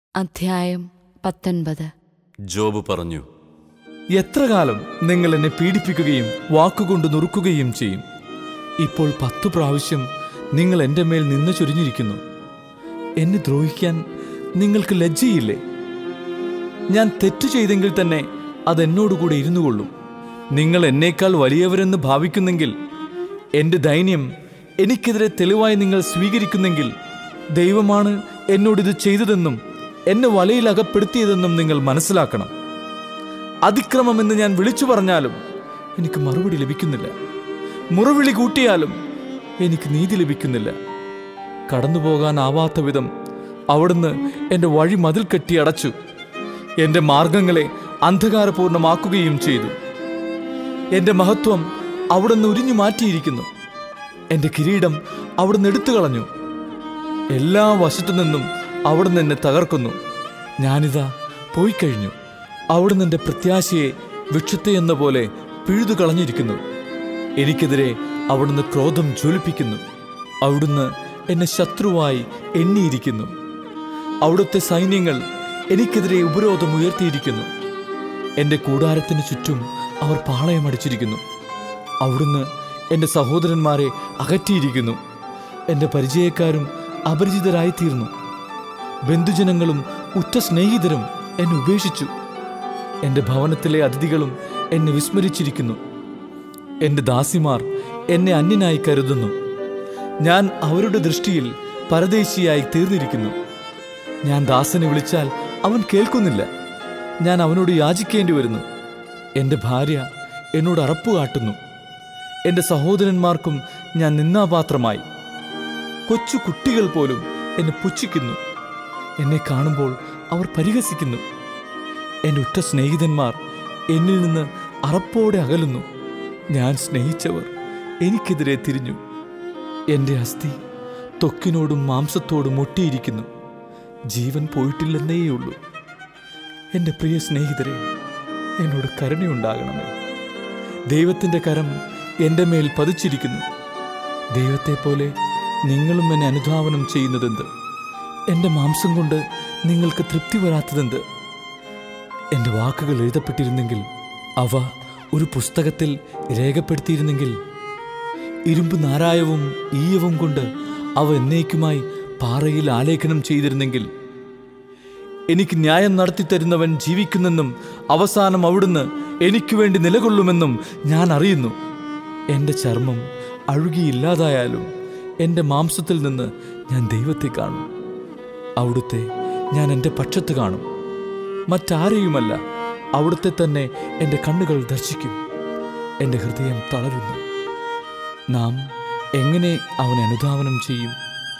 അധ്യായം പത്തൊൻപത് ജോബ് പറഞ്ഞു എത്ര കാലം നിങ്ങൾ എന്നെ പീഡിപ്പിക്കുകയും വാക്കുകൊണ്ട് നുറുക്കുകയും ചെയ്യും ഇപ്പോൾ പത്തു പ്രാവശ്യം നിങ്ങൾ എൻ്റെ മേൽ നിന്ന് ചൊരിഞ്ഞിരിക്കുന്നു എന്നെ ദ്രോഹിക്കാൻ നിങ്ങൾക്ക് ലജ്ജയില്ലേ ഞാൻ തെറ്റു ചെയ്തെങ്കിൽ തന്നെ അതെന്നോടുകൂടെ ഇരുന്നു കൊള്ളും നിങ്ങൾ എന്നേക്കാൾ വലിയവരെന്ന് ഭാവിക്കുന്നെങ്കിൽ എൻ്റെ ദൈന്യം എനിക്കെതിരെ തെളിവായി നിങ്ങൾ സ്വീകരിക്കുന്നെങ്കിൽ ദൈവമാണ് എന്നോടിത് ചെയ്തതെന്നും എന്നെ വലയിൽ അകപ്പെടുത്തിയതെന്നും നിങ്ങൾ മനസ്സിലാക്കണം അതിക്രമമെന്ന് ഞാൻ വിളിച്ചു പറഞ്ഞാലും എനിക്ക് മറുപടി ലഭിക്കുന്നില്ല മുറവിളി കൂട്ടിയാലും എനിക്ക് നീതി ലഭിക്കുന്നില്ല കടന്നു പോകാനാവാത്ത വിധം അവിടുന്ന് എൻ്റെ വഴി മതിൽ കെട്ടി അടച്ചു എൻ്റെ മാർഗങ്ങളെ അന്ധകാരപൂർണമാക്കുകയും ചെയ്തു എൻ്റെ മഹത്വം അവിടുന്ന് ഉരിഞ്ഞു മാറ്റിയിരിക്കുന്നു എൻ്റെ കിരീടം അവിടുന്ന് എടുത്തു കളഞ്ഞു എല്ലാ വശത്തു നിന്നും അവിടുന്ന് എന്നെ തകർക്കുന്നു ഞാനിതാ പോയി കഴിഞ്ഞു അവിടുന്ന് എൻ്റെ പ്രത്യാശയെ വൃക്ഷത്തെ എന്ന പോലെ പിഴുതു കളഞ്ഞിരിക്കുന്നു എനിക്കെതിരെ അവിടുന്ന് ക്രോധം ജ്വലിപ്പിക്കുന്നു അവിടുന്ന് എന്നെ ശത്രുവായി എണ്ണിയിരിക്കുന്നു അവിടുത്തെ സൈന്യങ്ങൾ എനിക്കെതിരെ ഉപരോധം ഉയർത്തിയിരിക്കുന്നു എൻ്റെ കൂടാരത്തിന് ചുറ്റും അവർ പാളയമടിച്ചിരിക്കുന്നു അവിടുന്ന് എൻ്റെ സഹോദരന്മാരെ അകറ്റിയിരിക്കുന്നു എൻ്റെ പരിചയക്കാരും അപരിചിതരായിത്തീർന്നു ബന്ധുജനങ്ങളും ഉറ്റ സ്നേഹിതരും എന്നെ ഉപേക്ഷിച്ചു എൻ്റെ ഭവനത്തിലെ അതിഥികളും എന്നെ വിസ്മരിച്ചിരിക്കുന്നു എൻ്റെ ദാസിമാർ എന്നെ അന്യനായി കരുതുന്നു ഞാൻ അവരുടെ ദൃഷ്ടിയിൽ പരദേശിയായി തീർന്നിരിക്കുന്നു ഞാൻ ദാസനെ വിളിച്ചാൽ അവൻ കേൾക്കുന്നില്ല ഞാൻ അവനോട് യാചിക്കേണ്ടി വരുന്നു എൻ്റെ ഭാര്യ എന്നോട് അറപ്പ് കാട്ടുന്നു എൻ്റെ സഹോദരന്മാർക്കും ഞാൻ നിന്നാപാത്രമായി കൊച്ചു കുട്ടികൾ പോലും എന്നെ പുച്ഛിക്കുന്നു എന്നെ കാണുമ്പോൾ അവർ പരിഹസിക്കുന്നു എൻ്റെ ഉറ്റ സ്നേഹിതന്മാർ എന്നിൽ നിന്ന് അറപ്പോടെ അകലുന്നു ഞാൻ സ്നേഹിച്ചവർ എനിക്കെതിരെ തിരിഞ്ഞു എൻ്റെ അസ്ഥി ത്വക്കിനോടും മാംസത്തോടും ഒട്ടിയിരിക്കുന്നു ജീവൻ പോയിട്ടില്ലെന്നേയുള്ളൂ എൻ്റെ പ്രിയ സ്നേഹിതരെ എന്നോട് കരുണയുണ്ടാകണമേ ദൈവത്തിൻ്റെ കരം എൻ്റെ മേൽ പതിച്ചിരിക്കുന്നു ദൈവത്തെ പോലെ നിങ്ങളും എന്നെ അനുധാവനം ചെയ്യുന്നതെന്ത് എൻ്റെ മാംസം കൊണ്ട് നിങ്ങൾക്ക് തൃപ്തി വരാത്തതെന്ത് എൻ്റെ വാക്കുകൾ എഴുതപ്പെട്ടിരുന്നെങ്കിൽ അവ ഒരു പുസ്തകത്തിൽ രേഖപ്പെടുത്തിയിരുന്നെങ്കിൽ ഇരുമ്പ് നാരായവും ഈയവും കൊണ്ട് അവ എന്നേക്കുമായി പാറയിൽ ആലേഖനം ചെയ്തിരുന്നെങ്കിൽ എനിക്ക് ന്യായം നടത്തിത്തരുന്നവൻ ജീവിക്കുന്നെന്നും അവസാനം അവിടുന്ന് എനിക്ക് വേണ്ടി നിലകൊള്ളുമെന്നും ഞാൻ അറിയുന്നു എൻ്റെ ചർമ്മം അഴുകിയില്ലാതായാലും എൻ്റെ മാംസത്തിൽ നിന്ന് ഞാൻ ദൈവത്തെ കാണും അവിടുത്തെ ഞാൻ എൻ്റെ പക്ഷത്ത് കാണും മറ്റാരെയുമല്ല അവിടുത്തെ തന്നെ എൻ്റെ കണ്ണുകൾ ദർശിക്കും എൻ്റെ ഹൃദയം തളരുന്നു നാം എങ്ങനെ അവനെ അനുധാവനം ചെയ്യും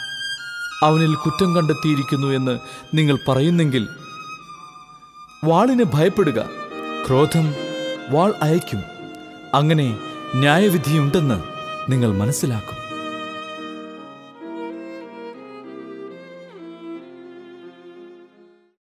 അവനിൽ കുറ്റം കണ്ടെത്തിയിരിക്കുന്നു എന്ന് നിങ്ങൾ പറയുന്നെങ്കിൽ വാളിനെ ഭയപ്പെടുക ക്രോധം വാൾ അയക്കും അങ്ങനെ ന്യായവിധിയുണ്ടെന്ന് നിങ്ങൾ മനസ്സിലാക്കും